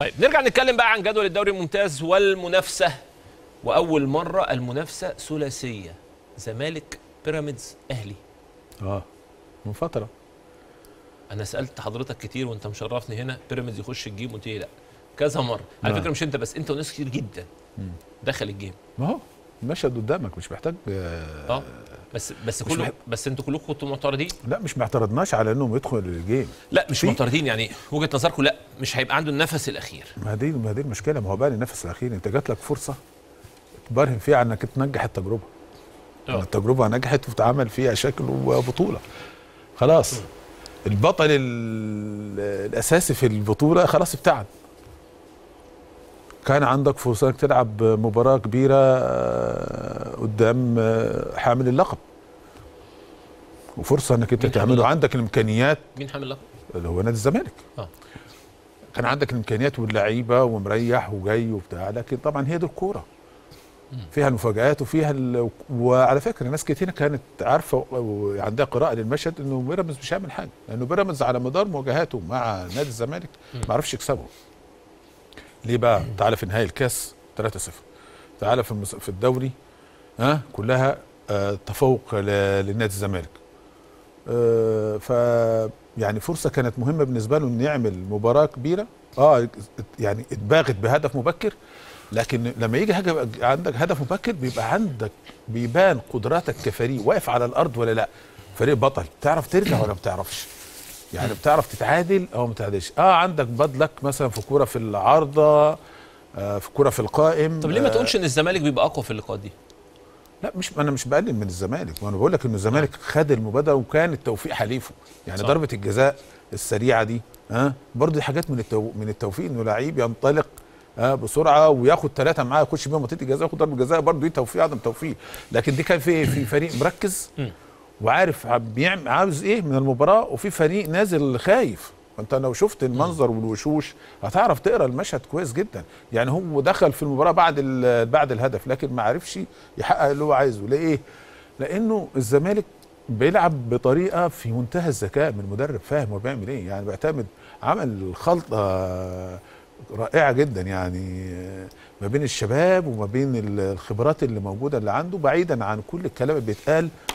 طيب نرجع نتكلم بقى عن جدول الدوري الممتاز والمنافسه واول مره المنافسه ثلاثيه زمالك بيراميدز اهلي اه من فتره انا سالت حضرتك كتير وانت مشرفني هنا بيراميدز يخش الجيم قلت لي لا كذا مره على آه. فكره مش انت بس انت وناس كتير جدا دخل الجيم ما هو المشهد قدامك مش محتاج آه اه بس بس مش كله محت- بس انتوا كلكم كنتوا معترضين لا مش ما اعترضناش على انهم يدخل الجيم لا مش في- معترضين يعني وجهه نظركم لا مش هيبقى عنده النفس الاخير ما دي ما دي المشكله ما هو بقى النفس الاخير انت جات لك فرصه تبرهن فيها على انك تنجح التجربه آه. التجربه نجحت وتعمل فيها شكل وبطوله خلاص البطل ال- الاساسي في البطوله خلاص ابتعد كان عندك فرصه انك تلعب مباراه كبيره آه، قدام آه، حامل اللقب وفرصه انك انت مين حامل تعمله اللقب؟ عندك الامكانيات مين حامل لقب؟ اللي هو نادي الزمالك اه كان عندك الامكانيات واللعيبه ومريح وجاي وبتاع لكن طبعا هي دي الكوره فيها المفاجآت وفيها ال... وعلى فكره ناس كتير كانت عارفه وعندها قراءه للمشهد انه بيراميدز مش هيعمل حاجه لانه بيراميدز على مدار مواجهاته مع نادي الزمالك ما عرفش يكسبه ليه بقى تعالى في نهائي الكاس 3-0 تعالى في المس... في الدوري ها كلها آه تفوق ل... لنادي الزمالك آه ف يعني فرصه كانت مهمه بالنسبه له انه يعمل مباراه كبيره اه يعني اتباغت بهدف مبكر لكن لما يجي حاجه عندك هدف مبكر بيبقى عندك بيبان قدراتك كفريق واقف على الارض ولا لا فريق بطل تعرف ترجع ولا ما بتعرفش يعني بتعرف تتعادل او ما تتعادلش اه عندك بدلك مثلا في كوره في العارضه آه في كوره في القائم طب ليه ما آه، تقولش ان الزمالك بيبقى اقوى في اللقاءات دي؟ لا مش انا مش بقلل من الزمالك وانا بقول لك ان الزمالك خد المبادره وكان التوفيق حليفه يعني صح. ضربه الجزاء السريعه دي ها أه؟ برضه دي حاجات من التو... من التوفيق انه لعيب ينطلق أه بسرعه وياخد ثلاثه معاه يخش بيهم منطقه الجزاء ياخد ضربه جزاء برضه دي توفيق عدم توفيق لكن دي كان في في فريق مركز مم. وعارف بيعمل عاوز ايه من المباراه وفي فريق نازل خايف فانت لو شفت المنظر والوشوش هتعرف تقرا المشهد كويس جدا يعني هو دخل في المباراه بعد ال- بعد الهدف لكن ما عرفش يحقق اللي هو عايزه ليه لانه الزمالك بيلعب بطريقه في منتهى الذكاء من المدرب فاهم هو بيعمل ايه يعني بيعتمد عمل خلطه رائعه جدا يعني ما بين الشباب وما بين الخبرات اللي موجوده اللي عنده بعيدا عن كل الكلام اللي بيتقال